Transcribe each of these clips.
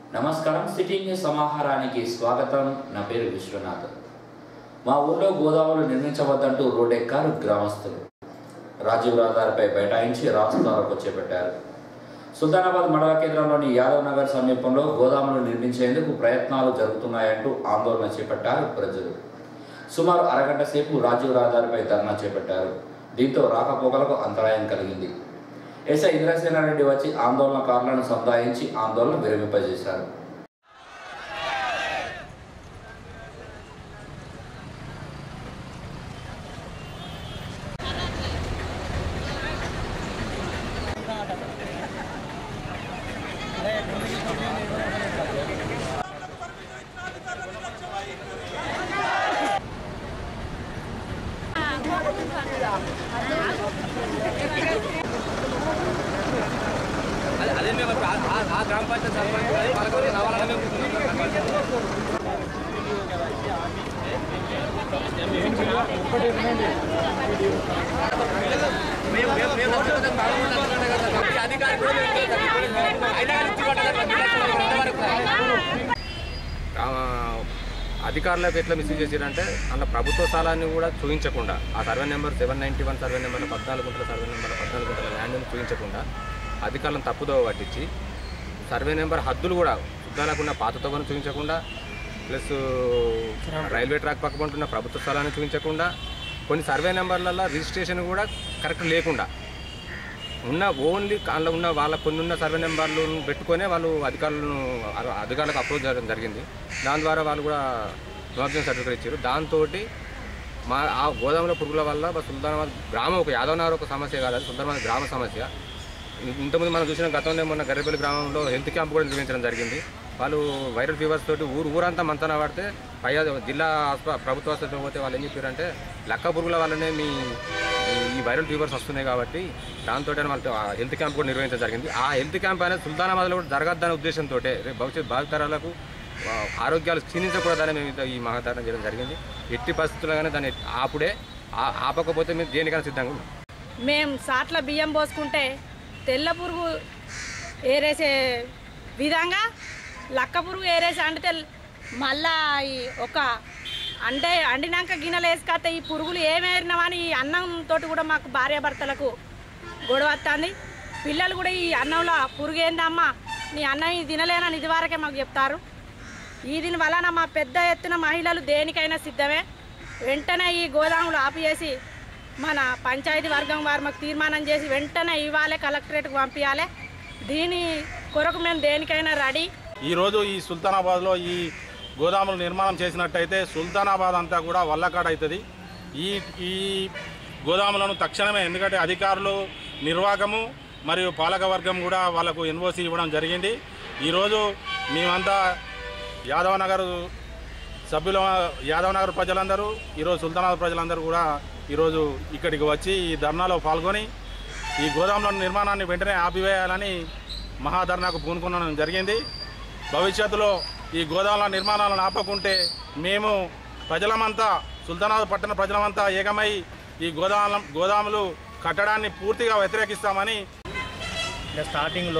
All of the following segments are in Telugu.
నమస్కారం సిటీ న్యూస్ సమాహారానికి స్వాగతం నా పేరు విశ్వనాథ్ మా ఊళ్ళో గోదావరి నిర్మించవద్దంటూ రోడ్డెక్కారు గ్రామస్తులు రాజీవ్ రహదారిపై బైఠాయించి రాస్తారోకు చేపట్టారు సుల్తానాబాద్ మండల కేంద్రంలోని యాదవ్ నగర్ సమీపంలో గోదాములు నిర్మించేందుకు ప్రయత్నాలు జరుగుతున్నాయంటూ ఆందోళన చేపట్టారు ప్రజలు సుమారు అరగంట సేపు రాజీవ్ రహదారిపై ధర్నా చేపట్టారు దీంతో రాకపోకలకు అంతరాయం కలిగింది ఎస్ఐ ఇంద్రసేనారెడ్డి వచ్చి ఆందోళనకారులను సంధాయించి ఆందోళన విరమింపజేశారు అదే అదే మేము ఆ- ఆ- ఆ గ్రామ పంచాయతీ సర్పంచ్ గారి వాళ్ళకి రావాలని మేము మేము మేము మేము వచ్చేది బాగుంటుంది కదా ఈ అధికారి కూడా మేము తెలియదు. అయినా కానీ ఇచ్చి కొట్టాలి కదా, ఇంతవరకు. ఆ, అధికారులకు ఎట్లా మిస్యూజ్ చేశారంటే అన్న ప్రభుత్వ స్థలాన్ని కూడా చూపించకుండా ఆ survey number seven ninety one survey number పద్నాలుగు గుంటల సర్వే నెంబర్ పద్నాలుగు గుంటల ల్యాండ్ని చూపించకుండా అధికారులను తప్పుదోవ పట్టించి సర్వే నెంబర్ హద్దులు కూడా శుద్ధాలకున్న పాతతో కూడా చూపించకుండా ప్లస్ రైల్వే ట్రాక్ పక్క ఉంటున్న ప్రభుత్వ స్థలాన్ని చూపించకుండా కొన్ని సర్వే నెంబర్లలో రిజిస్ట్రేషన్ కూడా కరెక్ట్ లేకుండా ఉన్న ఓన్లీ అందులో ఉన్న వాళ్ళ కొన్ని ఉన్న సర్వే నెంబర్లు పెట్టుకొనే వాళ్ళు అధికారులను అ- అధికారులకు అప్రోచ్ చేయడం జరిగింది దాని ద్వారా వాళ్ళు కూడా నోబ్జన్ సర్టిఫికేట్ ఇచ్చారు దాంతో మా ఆ గోదాముల పురుగుల వల్ల మా సుల్తానాబాద్ గ్రామం ఒక యాదవ్ నగర్ ఒక సమస్య కాదు అది సుల్తానాబాద్ గ్రామ సమస్య ఇ- ఇంతకుముందు మనం చూసిన గతంలో మొన్న గర్రెపల్లి గ్రామంలో హెల్త్ క్యాంప్ కూడా నిర్వహించడం జరిగింది వాళ్ళు వైరల్ ఫీవర్స్ తోటి ఊరు ఊరంతా మంతన పడితే పై అధి- జిల్లా ఆస్ప ప్రభుత్వ ఆసుపత్రికి పోతే వాళ్ళు ఏం చెప్పారంటే లక్క పురుగుల వల్లనే మీ ఈ- ఈ వైరల్ ఫీవర్స్ వస్తున్నాయి కాబట్టి దాంతో వాళ్ళకి ఆ హెల్త్ క్యాంప్ కూడా నిర్వహించడం జరిగింది ఆ హెల్త్ క్యాంప్ అనేది సుల్తానాబాద్లో కూడా జరగద్దనే ఉద్దేశంతో రేపు భవిష్యత్ భావితరాలకు ఆ, ఆరోగ్యాలు క్షీణించకూడదని మేము ఇంత- ఈ మహాధారణ చేయడం జరిగింది ఎట్టి పరిస్థితుల్లో దాన్ని ఆపుడే ఆ- ఆపకపోతే మేము దేనికైనా సిద్ధంగా ఉన్నాం మేము సాట్ల బియ్యం పోసుకుంటే తెల్ల పురుగు ఏరేసే విధంగా లక్క పురుగు ఏరేసి అండితే మళ్ళా ఈ ఒక అంటే అండినాక గిన్నెలు వేసుకొస్తే ఈ పురుగులు ఏమేరినామని ఈ అన్నంతో కూడా మాకు భార్యాభర్తలకు గొడవ వస్తుంది పిల్లలు కూడా ఈ అన్నంలో పురుగు ఏందమ్మా నీ అన్నం ఇది తినలేనని ఇది వరకే మాకు చెప్తారు ఈ దీని వలన మా పెద్ద ఎత్తున మహిళలు దేనికైనా సిద్ధమే వెంటనే ఈ గోదాములు ఆపివేసి మన పంచాయతీ వర్గం వారు మాకు తీర్మానం చేసి వెంటనే ఇవ్వాలి కలెక్టరేట్కి పంపించాలి దీని కొరకు మేము దేనికైనా రెడీ ఈరోజు ఈ సుల్తానాబాద్లో ఈ గోదాములు నిర్మాణం చేసినట్టయితే సుల్తానాబాద్ అంతా కూడా వల్లకాడ అవుతుంది ఈ ఈ గోదాములను తక్షణమే ఎందుకంటే అధికారులు నిర్వాహకము మరియు పాలక వర్గం కూడా వాళ్ళకు ఎన్ఓసి ఇవ్వడం జరిగింది ఈరోజు మేమంతా యాదవ్ నగర్ సభ్యుల యాదవ్ నగర్ ప్రజలందరూ ఈరోజు సుల్తానాబాద్ ప్రజలందరూ కూడా ఈరోజు ఇక్కడికి వచ్చి ఈ ధర్నాలో పాల్గొని ఈ గోదాముల నిర్మాణాన్ని వెంటనే ఆపివేయాలని మహాధర్నాకు పూనుకోవడం జరిగింది భవిష్యత్తులో ఈ గోదాముల నిర్మాణాలను ఆపకుంటే మేము ప్రజలమంతా సుల్తానాబాద్ పట్టణ ప్రజలమంతా ఏకమై ఈ గోదాముల గోదాములు కట్టడాన్ని పూర్తిగా వ్యతిరేకిస్తామని ఇంకా స్టార్టింగ్లో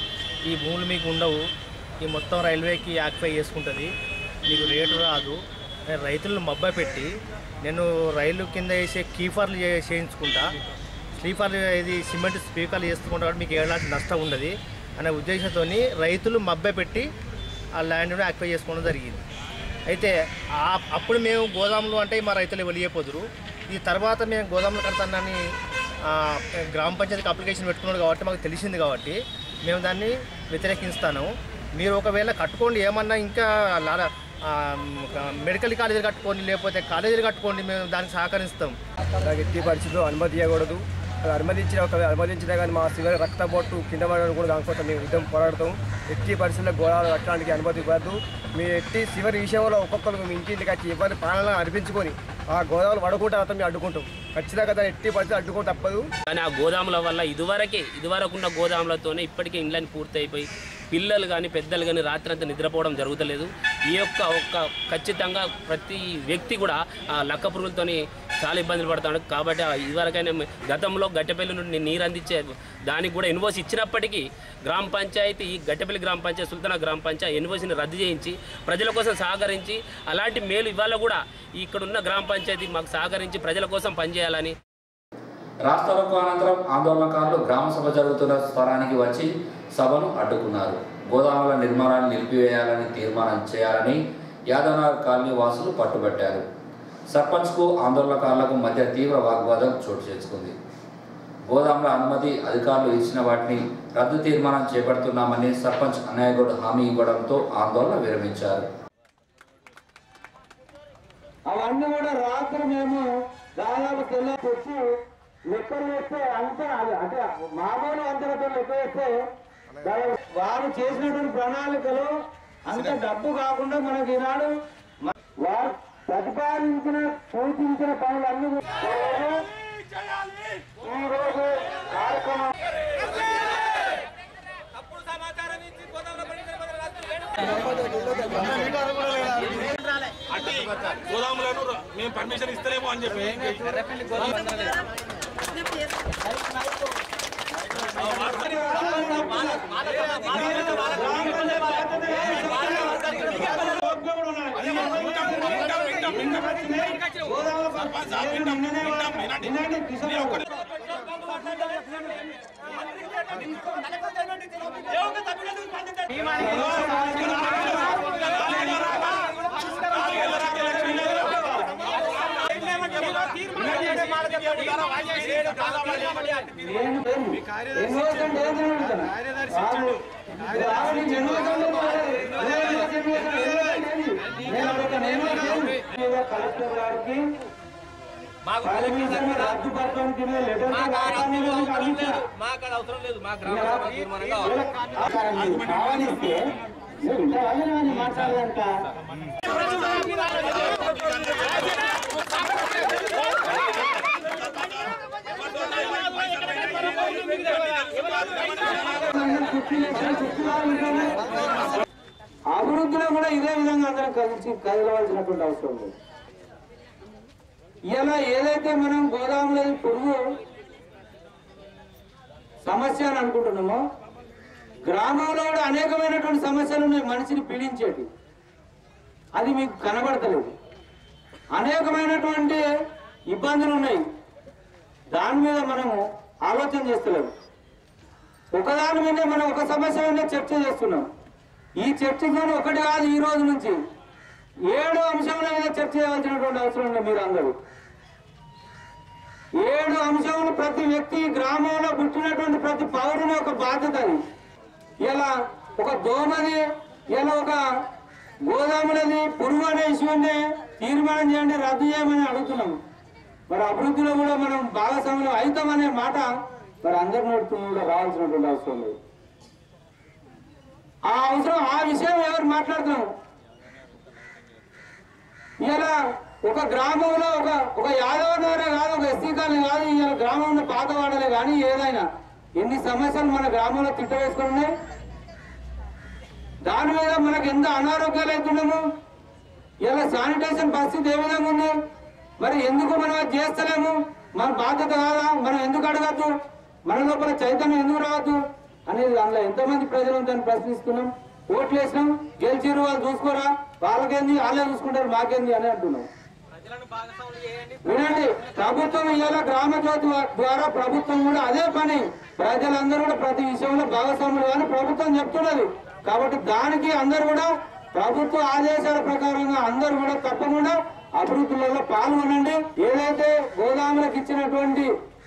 ఈ భూములు మీకు ఉండవు ఈ మొత్తం రైల్వేకి యాక్టిఫై చేసుకుంటుంది మీకు రేటు రాదు నేను రైతులను మబ్బ పెట్టి నేను రైలు కింద వేసే కీఫర్లు చే- చేయించుకుంటా స్లీపర్లు ఇది సిమెంట్ స్పీకర్లు చేసుకుంటా కాబట్టి మీకు ఎలాంటి నష్టం ఉండదు అనే ఉద్దేశంతో రైతులు మబ్బ పెట్టి ఆ ల్యాండ్ను యాక్టిఫై చేసుకోవడం జరిగింది అయితే ఆ- అప్పుడు మేము గోదాములు అంటే మా రైతులు వెళ్ళిపోదురు ఈ తర్వాత మేము గోదాములు కడతానని ఆ, గ్రామ పంచాయతీకి అప్లికేషన్ పెట్టుకున్నాడు కాబట్టి మాకు తెలిసింది కాబట్టి మేము దాన్ని వ్యతిరేకిస్తాను మీరు ఒకవేళ కట్టుకోండి ఏమన్నా ఇంకా లారా ఆ, ఒక మెడికల్ కాలేజీలు కట్టుకోండి లేకపోతే కాలేజీలు కట్టుకోండి మేము దానికి సహకరిస్తాం నాకు ఎట్టి పరిస్థితుల్లో అనుమతి ఇవ్వకూడదు అది అనుమతించిన ఒక అనుమతించినా కానీ మా సివిల్ రక్తపోటు కింద పడడం కూడా దానికోసం మేము యుద్ధం పోరాడతాం ఎట్టి పరిస్థితుల్లో గోళాలు కట్టడానికి అనుమతి ఇవ్వద్దు మీ ఎట్టి చివరి విషయంలో ఒక్కొక్కరు మీ ఇంటింటికి వచ్చి ఎవరి ప్రాణాలను అర్పించుకొని ఆ గోదావరి పడకుండా అతను మేము అడ్డుకుంటాం ఖచ్చితంగా దాన్ని ఎట్టి పరిస్థితులు అడ్డుకోవడం తప్పదు కానీ ఆ గోదాముల వల్ల ఇదివరకే ఇదివరకు ఉన్న గోదాములతోనే ఇప్పటికే ఇండ్లని పూర్తయిపోయి పిల్లలు కానీ పెద్దలు కానీ రాత్రంతా నిద్రపోవడం జరుగుతలేదు ఈ యొక్క ఒక్క ఖచ్చితంగా ప్రతి వ్యక్తి కూడా ఆ లక్క పురుగులతోని చాలా ఇబ్బందులు పడుతున్నాడు కాబట్టి ఆ ఇదివరకైనా మే- గతంలో గట్టెపల్లి నుండి నీరు అందించే దానికి కూడా ఇన్వాయిస్ ఇచ్చినప్పటికీ గ్రామ పంచాయతీ ఈ గట్టెపల్లి గ్రామ పంచాయతీ సుల్తానా గ్రామ పంచాయతీ ఇన్వాయిస్ని రద్దు చేయించి ప్రజల కోసం సహకరించి అలాంటి మేలు ఇవాళ కూడా ఇక్కడ ఉన్న గ్రామ పంచాయతీ మాకు సహకరించి ప్రజల కోసం పనిచేయాలని రాష్ట్రాలకు అనంతరం ఆందోళనకారులు గ్రామ సభ జరుగుతున్న స్థలానికి వచ్చి సభను అడ్డుకున్నారు గోదాముల నిర్మాణాన్ని నిలిపివేయాలని తీర్మానం చేయాలని యాదవనగర్ కాలనీ వాసులు పట్టుబట్టారు సర్పంచ్కు ఆందోళనకారులకు మధ్య తీవ్ర వాగ్వాదం చోటు చేసుకుంది గోదాముల అనుమతి అధికారులు ఇచ్చిన వాటిని రద్దు తీర్మానం చేపడుతున్నామని సర్పంచ్ అన్నయ్యగౌడ్ హామీ ఇవ్వడంతో ఆందోళన విరమించారు అవన్నీ కూడా రాత్రి మేము దాదాపు తెల్లారి వచ్చి లెక్కలు వేస్తే అంత అంటే మామూలు అంతలతో లెక్క వేస్తే దాదాపు వారు చేసినటువంటి ప్రణాళికలు అంత డబ్బు కాకుండా మనకి ఈనాడు మ- వారు ప్రతిపాదించిన సూచించిన పనులన్నీ కూడా ఈ రోజు కార్యక్రమం గోదాములను మేము పర్మిషన్ ఇస్తలేము అని చెప్పి ఎన్నివేషన్ ఏంటి అడుగుతున్నా? వాళ్ళు- వాళ్ళు ఎన్నివేషన్ లేదు. ఎన్నివేషన్ లేదు. నేను అడుగుతాను, ఎన్నివేషన్ లేదు. కలెక్టర్ గారికి పర్మిషన్ రద్దు పత్రానికి నేను లెటర్ రావాలని నేను అడుగుతా. కావాలిస్తే ఇంతవరకు నేను మాట్లాడదంట అభివృద్ధిలో కూడా ఇదే విధంగా అందరం కలిసి కదలవలసినటువంటి అవసరం ఉంది ఇలా ఏదైతే మనం గోదాముల పురుగు సమస్య అని అనుకుంటున్నామో గ్రామంలో కూడా అనేకమైనటువంటి సమస్యలు ఉన్నాయి మనిషిని పీడించేటి అది మీకు కనబడతలేదు అనేకమైనటువంటి ఇబ్బందులు ఉన్నాయి దాని మీద మనము ఆలోచన చేస్తలేము ఒకదాని మీద మనం ఒక సమస్య మీద చర్చ చేస్తున్నాం ఈ చర్చతో ఒకటి కాదు ఈ రోజు నుంచి ఏడు అంశముల మీద చర్చ చేయవలసినటువంటి అవసరం ఉంది మీరు అందరూ ఏడు అంశములు ప్రతి వ్యక్తి గ్రామంలో పుట్టినటువంటి ప్రతి పౌరుని ఒక బాధ్యత అది ఇలా ఒక దోమది ఇలా ఒక గోదాములది పురుగు అనే ఇష్యూని తీర్మానం చేయండి రద్దు చేయమని అడుగుతున్నాం మరి అభివృద్ధిలో కూడా మనం భాగస్వామ్యం అవుతామనే మాట మరి అందరి నోటి కూడా రావాల్సినటువంటి అవసరం లేదు ఆ అవసరం ఆ విషయం ఎవరు మాట్లాడుతున్నాం ఇలా ఒక గ్రామంలో ఒక ఒక యాదవ నగరే కాదు ఒక ఎస్సీ కాలనీ కాదు ఇలా గ్రామంలో పాతవాడలే కానీ ఏదైనా ఎన్ని సమస్యలు మన గ్రామంలో తిట్టవేసుకుని ఉన్నాయి దాని మీద మనకు ఎంత అనారోగ్యాలు అవుతున్నాము ఇలా శానిటేషన్ పరిస్థితి ఏ విధంగా ఉంది మరి ఎందుకు మనం అది చేస్తలేము మన బాధ్యత కాదా మనం ఎందుకు అడగద్దు మన లోపల చైతన్యం ఎందుకు రావద్దు అనేది అందులో ఎంతమంది ప్రజలు దాన్ని ప్రశ్నిస్తున్నాం ఓట్లు వేసినాం గెలిచిరు వాళ్ళు చూసుకోరా వాళ్ళకేంది వాళ్ళే చూసుకుంటారు మాకేంది అని అంటున్నాం వినండి ప్రభుత్వం ఇవాళ గ్రామ జ్యోతి వా- ద్వారా ప్రభుత్వం కూడా అదే పని ప్రజలందరూ కూడా ప్రతి విషయంలో భాగస్వాములు అని ప్రభుత్వం చెప్తున్నది కాబట్టి దానికి అందరూ కూడా ప్రభుత్వ ఆదేశాల ప్రకారంగా అందరూ కూడా తప్పకుండా అభివృద్ధిలో పాల్గొనండి ఏదైతే గోదాములకు ఇచ్చినటువంటి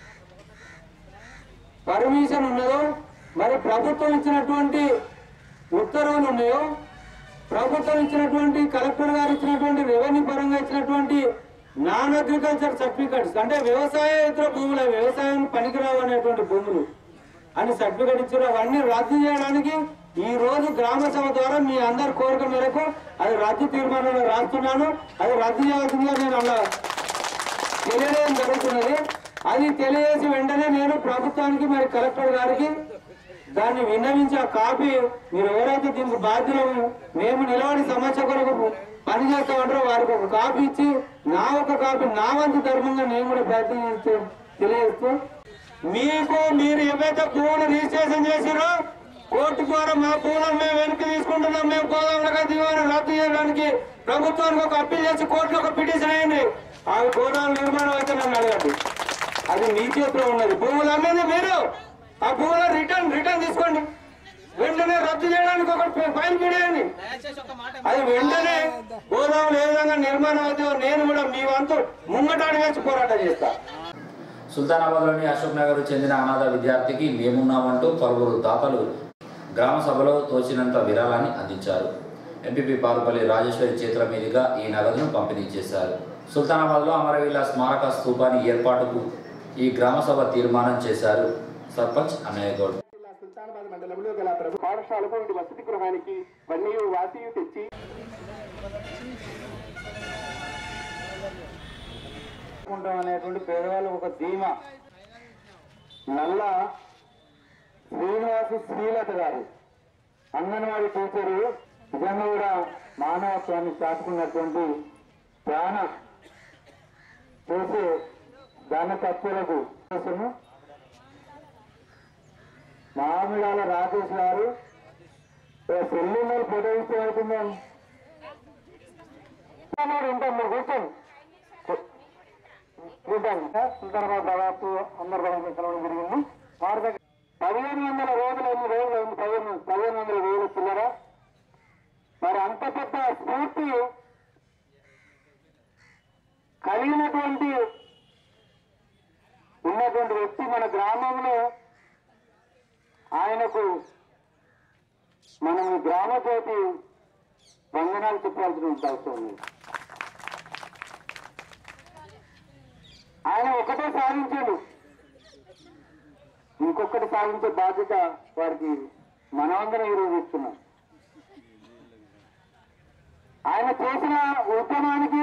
పర్మిషన్ ఉన్నదో మరి ప్రభుత్వం ఇచ్చినటువంటి ఉత్తర్వులు ఉన్నాయో ప్రభుత్వం ఇచ్చినటువంటి కలెక్టర్ గారు ఇచ్చినటువంటి రెవెన్యూ పరంగా ఇచ్చినటువంటి నాన్ అగ్రికల్చర్ సర్టిఫికెట్స్ అంటే వ్యవసాయేతర భూములు వ్యవసాయం పనికిరావు అనేటువంటి భూములు అని సర్టిఫికెట్ ఇచ్చారు అవన్నీ రద్దు చేయడానికి ఈ రోజు గ్రామ సభ ద్వారా మీ అందరి కోరిక మేరకు అది రద్దు తీర్మానంలో రాస్తున్నాను అది రద్దు చేయాల్సిందిగా నేను అలా తెలియడం జరుగుతున్నది అది తెలియజేసి వెంటనే నేను ప్రభుత్వానికి మరి కలెక్టర్ గారికి దాన్ని విన్నవించి ఆ కాపీ మీరు ఎవరైతే దీనికి బాధ్యులు మేము నిలబడి సమస్య కొరకు పని చేస్తామంటారో వారికి ఒక కాపీ ఇచ్చి నా ఒక కాపీ నా వంతు ధర్మంగా నేను కూడా ప్రయత్నం చేస్తూ తెలియజేస్తూ మీకు మీరు ఏవైతే భూములు రిజిస్ట్రేషన్ చేసిరో కోర్టు ద్వారా మా భూములను మేము వెనక్కి తీసుకుంటున్నాం మేము గోదావరి దివాణం రద్దు చేయడానికి ప్రభుత్వానికి ఒక అప్పీల్ చేసి కోర్టులో ఒక పిటిషన్ అయింది ఆ గోదావరి నిర్మాణం అయితే నన్ను అడగండి అది మీ చేతిలో ఉన్నది భూములు అమ్మేది మీరు ఆ భూముల రిటర్న్ రిటర్న్ తీసుకోండి వెంటనే రద్దు చేయడానికి ఒక ఫైల్ పడేయండి అది వెంటనే గోదావరి ఏ విధంగా నిర్మాణం అవుతుందో నేను కూడా మీ వంతు ముంగటాడు వేసి పోరాటం చేస్తా సుల్తానాబాద్లోని అశోక్ నగర్ చెందిన అనాథ విద్యార్థికి మేమున్నామంటూ పలువురు దాతలు గ్రామ సభలో తోచినంత విరాళాన్ని అందించారు ఎంపీపీ పారుపల్లి రాజేశ్వరి చేతుల మీదుగా ఈ నగదును పంపిణీ చేశారు సుల్తానాబాద్లో అమరవీల స్మారక స్తూపాన్ని ఏర్పాటుకు ఈ గ్రామ సభ తీర్మానం చేశారు సర్పంచ్ అన్నయ్య గౌడ్ సుల్తానాబాద్ మండలంలో గల ప్రభు పాఠశాలకు ఇటు వసతి గృహానికి వన్యు వాసియు తెచ్చి ఉంటాం అనేటువంటి పేదవాళ్ళకు ఒక ధీమా నల్ల శ్రీనివాసు శ్రీలత గారు అంగన్వాడీ టీచరు నిజంగా కూడా మానవత్వాన్ని చాటుకున్నటువంటి ప్రాణ చేసే దాన తత్వులకు కోసము మామిడాల రాకేష్ గారు సెల్లు మీద ఫోటో ఇస్తే అవుతుందా ఉంటాం మీరు కూర్చోండి చూద్దాం సుందరబాబు దాదాపు అందరు బాగా కలవడం జరిగింది వారి దగ్గర పదిహేను వందల రోజులు ఎన్ని రోజులు అయింది పదిహేను పదిహేను వందల వేలు చిల్లర మరి అంత పెద్ద స్ఫూర్తి కలిగినటువంటి ఉన్నటువంటి వ్యక్తి మన గ్రామంలో ఆయనకు మనం ఈ గ్రామ జ్యోతి వందనాలు చెప్పాల్సిన అవసరం ఉంది ఆయన ఒకటే సాధించాడు ఇంకొకటి సాధించే బాధ్యత వారికి మనమందరం ఈరోజు ఇస్తున్నాం ఆయన చేసిన ఉద్యమానికి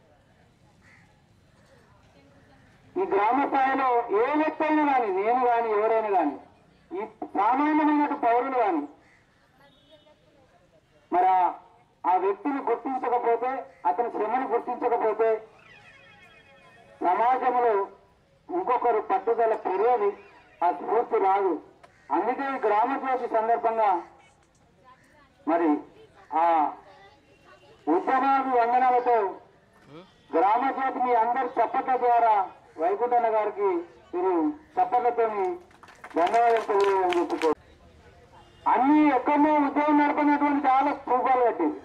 ఈ గ్రామ స్థాయిలో ఏ వ్యక్తి అయినా కానీ నేను కానీ ఎవరైనా కానీ ఈ సామాన్యమైన పౌరులు కానీ మరి ఆ- ఆ వ్యక్తిని గుర్తించకపోతే అతని శ్రమను గుర్తించకపోతే సమాజంలో ఇంకొకరు పట్టుదల పెరిగేది ఆ స్ఫూర్తి రాదు అందుకే ఈ గ్రామ జ్యోతి సందర్భంగా మరి ఆ ఉద్యమాది వందనాలతో గ్రామ జ్యోతి మీ అందరి చప్పట్ల ద్వారా వైకుంఠన్న గారికి మీరు చప్పట్లతో ధన్యవాదాలు తెలియజేయాలని చెప్పుకో అన్ని ఎక్కడో ఉద్యోగం నడిపినటువంటి చాలా స్థూపాలు కట్టింది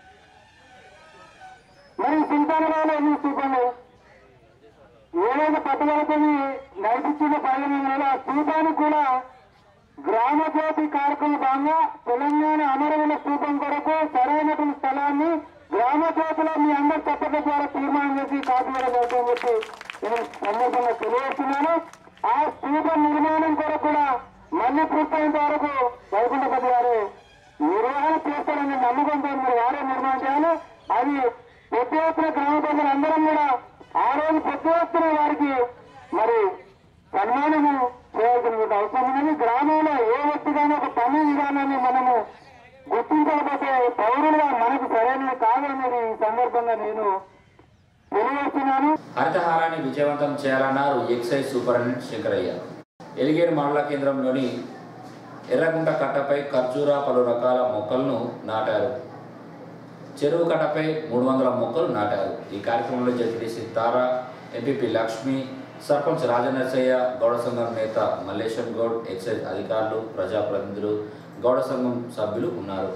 మరి సుల్తానాబాద్లో ఎన్ని స్థూపాలు ఏదైతే పట్టుదలతో నడిపించిన పర్యటనలో ఆ స్థూపానికి కూడా గ్రామ జ్యోతి కార్యక్రమం భాగంగా తెలంగాణ అమరవీల స్థూపం కొరకు సరైనటువంటి స్థలాన్ని గ్రామ జ్యోతిలో మీ అందరి చప్పట్ల ద్వారా తీర్మానం చేసి కాపీ వేయడం జరుగుతుందని చెప్పి నేను సందర్భంగా తెలియజేస్తున్నాను ఆ స్థూపం నిర్మాణం కొరకు కూడా మళ్ళీ పూర్తయినంత వరకు వైకుంఠపతి గారు నిర్వహణ చేస్తారనే నమ్మకంతో మీరు వారే నిర్మాణం చేయాలి అది పెద్ద ఎత్తున గ్రామ ప్రజలందరం కూడా ఆ రోజు పెద్ద ఎత్తున వారికి మరి సన్మానము చేయాల్సిన అవసరం ఉన్నది గ్రామంలో ఏ వ్యక్తిగానో ఒక పని విధానాన్ని మనము గుర్తించకపోతే పౌరులుగా మనకు సరైనది కాదనేది ఈ సందర్భంగా నేను తెలియజేస్తున్నాను హరితహారాన్ని విజయవంతం చేయాలన్నారు ఎక్సైజ్ సూపరింటెండెంట్ శంకరయ్య ఎలిగేరు మండల కేంద్రంలోని ఎర్రగుంట కట్టపై ఖర్జూరా పలు రకాల మొక్కలను నాటారు చెరువు కట్టపై మూడు వందల మొక్కలు నాటారు ఈ కార్యక్రమంలో జడ్పీటీసీ తారా ఎంపీపీ లక్ష్మి సర్పంచ్ రాజనరసయ్య గౌడ సంఘం నేత మల్లేశం గౌడ్ ఎక్సైజ్ అధికారులు ప్రజాప్రతినిధులు గౌడ సంఘం సభ్యులు ఉన్నారు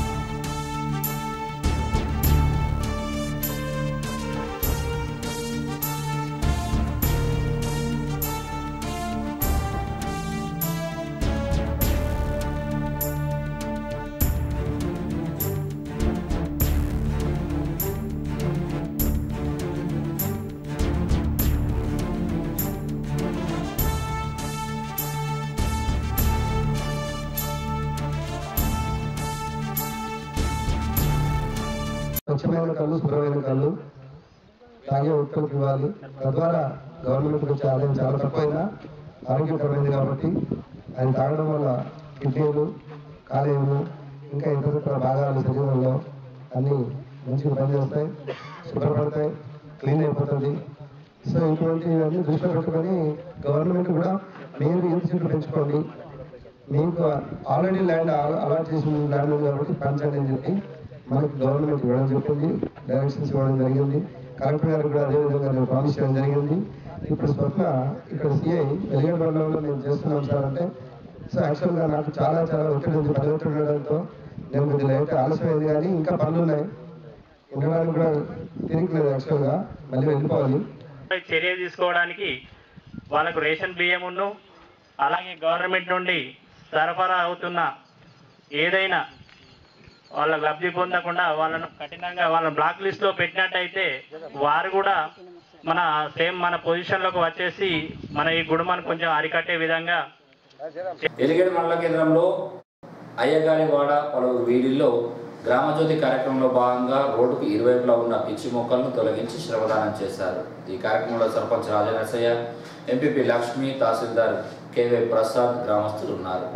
స్వచ్ఛమైన కళ్ళు శుభ్రమైన కళ్ళు తాగే ఉత్పత్తి ఇవ్వాలి తద్వారా గవర్నమెంట్ వచ్చే ఆదాయం చాలా తక్కువైనా ఆరోగ్యపరమైంది కాబట్టి ఆయన తాగడం వల్ల కిడ్నీలు కాలేయములు ఇంకా ఇతర భాగాలు శరీరంలో అన్ని మంచిగా పనిచేస్తాయి శుభ్రపడతాయి క్లీన్ అయిపోతుంది సో ఇటువంటివన్నీ దృష్టిలో పెట్టుకొని గవర్నమెంట్ కూడా మీరు ఇన్స్టిట్యూట్ పెంచుకోండి మీకు ఆల్రెడీ ల్యాండ్ అలాట్ చేసిన ల్యాండ్ ఉంది కాబట్టి పంచండి అని చెప్పి మనకి గవర్నమెంట్ ఇవ్వడం చెప్పింది డైరెక్షన్స్ ఇవ్వడం జరిగింది కలెక్టర్ గారు కూడా అదే విధంగా నేను ప్రామిస్ చేయడం జరిగింది ఇప్పుడు స్వప్న ఇక్కడ సిఐ వెలిగడ మండలంలో నేను చేస్తున్నాం సార్ అంటే సో యాక్చువల్గా నాకు చాలా చాలా ఒత్తిడి ఉంది పని ఒత్తిడి ఉండడంతో నేను కొద్దిగా లేట్ ఆలస్యమైంది కానీ ఇంకా పనులు ఉన్నాయి ఉండడానికి కూడా తిరిగిలేదు యాక్చువల్గా మళ్ళీ వెళ్ళిపోవాలి చర్య తీసుకోవడానికి వాళ్ళకు రేషన్ బియ్యమును అలాగే గవర్నమెంట్ నుండి సరఫరా అవుతున్న ఏదైనా వాళ్ళ లబ్ధి పొందకుండా వాళ్ళను కఠినంగా వాళ్ళని బ్లాక్ లిస్ట్లో పెట్టినట్టయితే వారు కూడా మన సేమ్ మన పొజిషన్లోకి వచ్చేసి మన ఈ గుడుమను కొంచెం అరికట్టే విధంగా ఎలిగేడు మండల కేంద్రంలో అయ్యగారివాడ పలువురు వీధుల్లో గ్రామజ్యోతి కార్యక్రమంలో భాగంగా రోడ్డుకు ఇరువైపులా ఉన్న పిచ్చి మొక్కలను తొలగించి శ్రమదానం చేశారు ఈ కార్యక్రమంలో సర్పంచ్ రాజనరసయ్య ఎంపీపీ లక్ష్మి తహసీల్దార్ కేవై ప్రసాద్ గ్రామస్తులు ఉన్నారు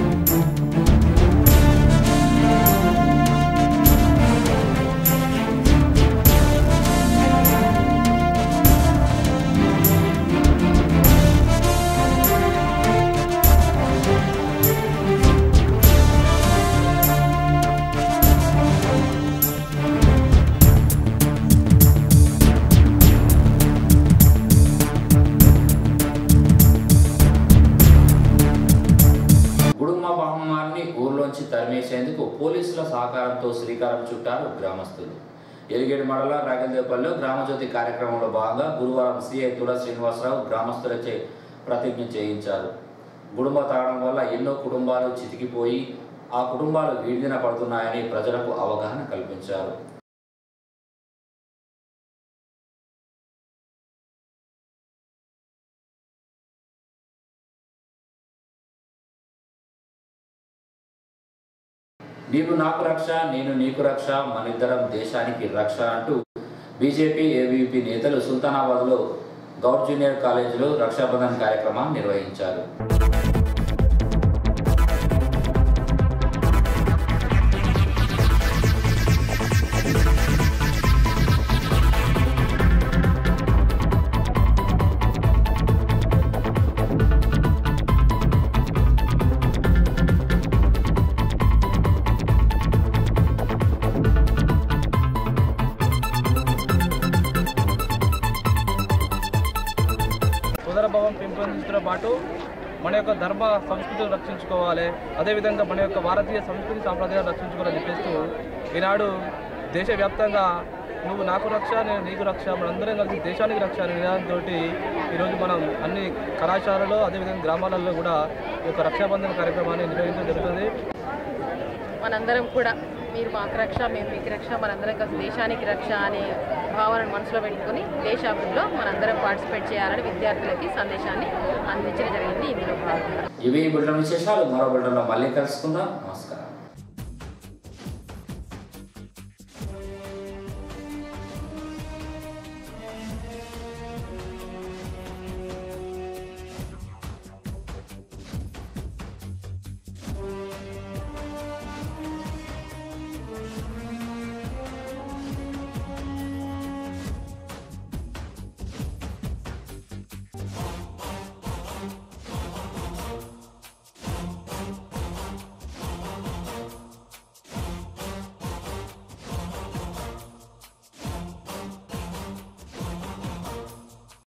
గుడుమ్మ మహమ్మారిని ఊర్లోంచి తరిమేసేందుకు పోలీసుల సహకారంతో శ్రీకారం చుట్టారు గ్రామస్తులు ఎలిగేడు మండల రాగందేపల్లిలో గ్రామజ్యోతి కార్యక్రమంలో భాగంగా గురువారం సీఐ తుల శ్రీనివాసరావు గ్రామస్తులచే ప్రతిజ్ఞ చేయించారు గుడుంబ తాగడం వల్ల ఎన్నో కుటుంబాలు చితికిపోయి ఆ కుటుంబాలు వీడిన పడుతున్నాయని ప్రజలకు అవగాహన కల్పించారు నీవు నాకు రక్ష నేను నీకు రక్ష మనిద్దరం దేశానికి రక్ష అంటూ బీజేపీ ఏబీపీ నేతలు సుల్తానాబాద్లో గౌడ్ జూనియర్ కాలేజీలో రక్షాబంధన్ కార్యక్రమాన్ని నిర్వహించారు ఉదరభావం పెంపొందించడంతో పాటు మన యొక్క ధర్మ సంస్కృతిని రక్షించుకోవాలి అదేవిధంగా మన యొక్క భారతీయ సంస్కృతి సాంప్రదాయాలు రక్షించుకోవాలని చెప్పేస్తూ ఈనాడు దేశవ్యాప్తంగా నువ్వు నాకు రక్ష నేను నీకు రక్ష మనందరం కలిసి దేశానికి రక్ష అనే నినాదంతో ఈరోజు మనం అన్ని కళాశాలలో అదేవిధంగా గ్రామాలలో కూడా ఈ యొక్క రక్షాబంధన కార్యక్రమాన్ని నిర్వహించడం జరుగుతుంది మనందరం కూడా మీరు మాకు రక్ష మేము మీకు రక్ష మనందరం కలిసి దేశానికి రక్ష అనే భావనను మనసులో పెట్టుకొని దేశాభివృద్ధిలో మనందరం పార్టిసిపేట్ చేయాలని విద్యార్థులకి సందేశాన్ని అందించడం జరిగింది ఇందులో భాగంగా ఇవి ఈ బులెటిన్ విశేషాలు మరో బులెటిన్లో మళ్ళీ కలుసుకుందాం నమస్కారం